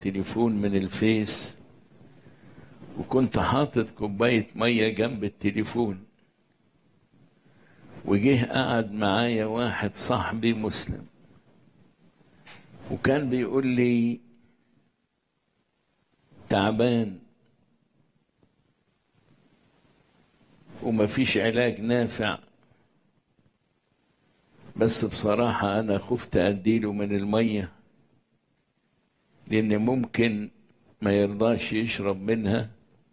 تليفون من الفيس وكنت حاطط كوباية مية جنب التليفون وجه قعد معايا واحد صاحبي مسلم وكان بيقول لي تعبان ومفيش علاج نافع بس بصراحة أنا خفت أديله من المية لأن ممكن ما يرضاش يشرب منها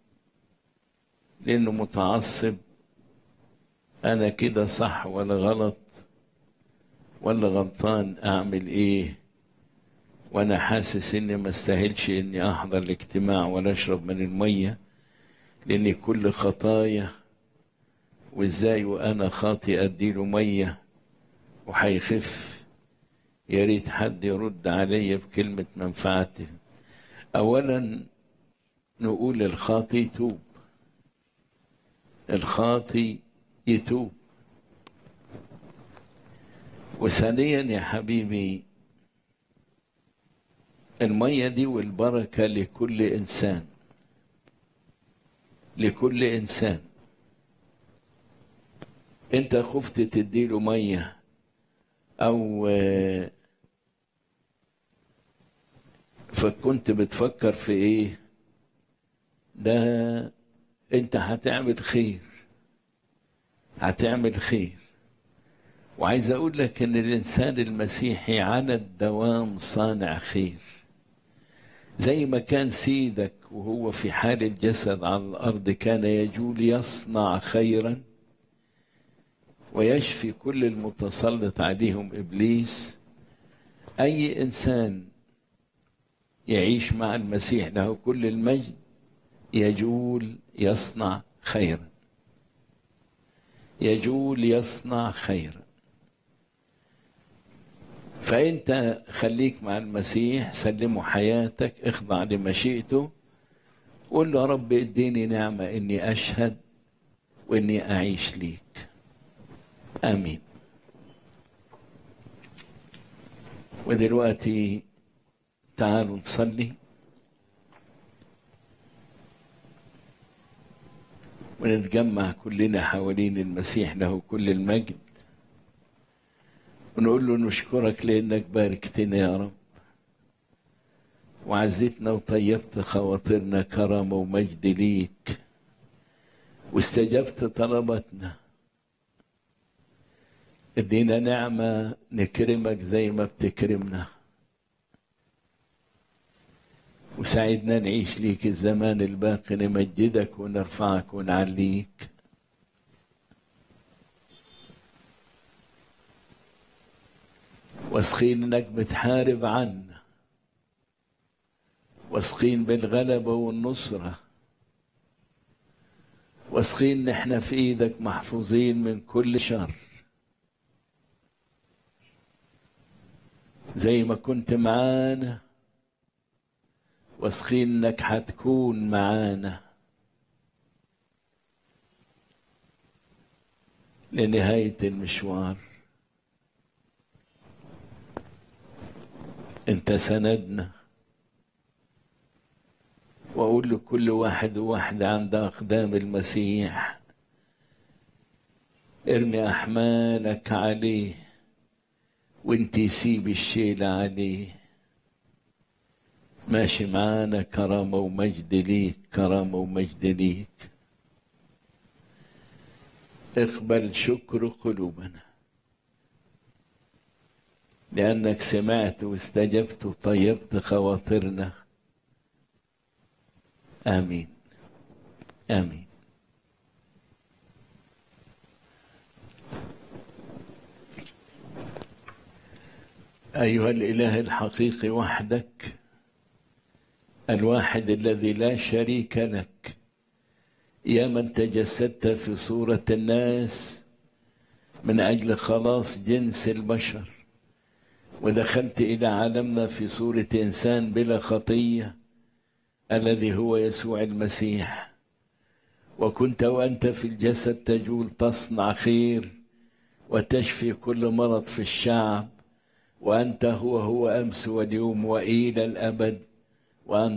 لأنه متعصب أنا كده صح ولا غلط ولا غلطان أعمل إيه وأنا حاسس إني ما استاهلش إني أحضر الاجتماع ولا أشرب من المية لأن كل خطايا وإزاي وأنا خاطي أديله مية وهيخف يا ريت حد يرد عليا بكلمة منفعته أولا نقول الخاطي يتوب الخاطي يتوب وثانيا يا حبيبي المية دي والبركة لكل إنسان لكل إنسان أنت خفت تديله مية أو فكنت بتفكر في إيه ده أنت هتعمل خير هتعمل خير وعايز أقول لك إن الإنسان المسيحي على الدوام صانع خير زي ما كان سيدك وهو في حال الجسد على الأرض كان يجول يصنع خيرا ويشفي كل المتسلط عليهم إبليس أي إنسان يعيش مع المسيح له كل المجد يجول يصنع خيرا يجول يصنع خيرا فانت خليك مع المسيح سلمه حياتك اخضع لمشيئته قول له يا رب اديني نعمه اني اشهد واني اعيش ليك امين ودلوقتي تعالوا نصلي ونتجمع كلنا حوالين المسيح له كل المجد ونقول له نشكرك لانك باركتنا يا رب وعزتنا وطيبت خواطرنا كرامه ومجد ليك واستجبت طلباتنا ادينا نعمه نكرمك زي ما بتكرمنا وساعدنا نعيش ليك الزمان الباقي نمجدك ونرفعك ونعليك واثقين انك بتحارب عنا واثقين بالغلبة والنصرة واثقين ان احنا في ايدك محفوظين من كل شر زي ما كنت معانا واثقين انك هتكون معانا لنهاية المشوار انت سندنا واقول لكل واحد وواحدة عند اقدام المسيح ارمي احمالك عليه وانت سيب الشيل عليه ماشي معانا كرامة ومجد ليك كرامة ومجد ليك اقبل شكر قلوبنا لأنك سمعت واستجبت وطيبت خواطرنا آمين آمين أيها الإله الحقيقي وحدك الواحد الذي لا شريك لك يا من تجسدت في صورة الناس من أجل خلاص جنس البشر ودخلت إلى عالمنا في صورة إنسان بلا خطية الذي هو يسوع المسيح وكنت وأنت في الجسد تجول تصنع خير وتشفي كل مرض في الشعب وأنت هو هو أمس واليوم وإلى الأبد وأن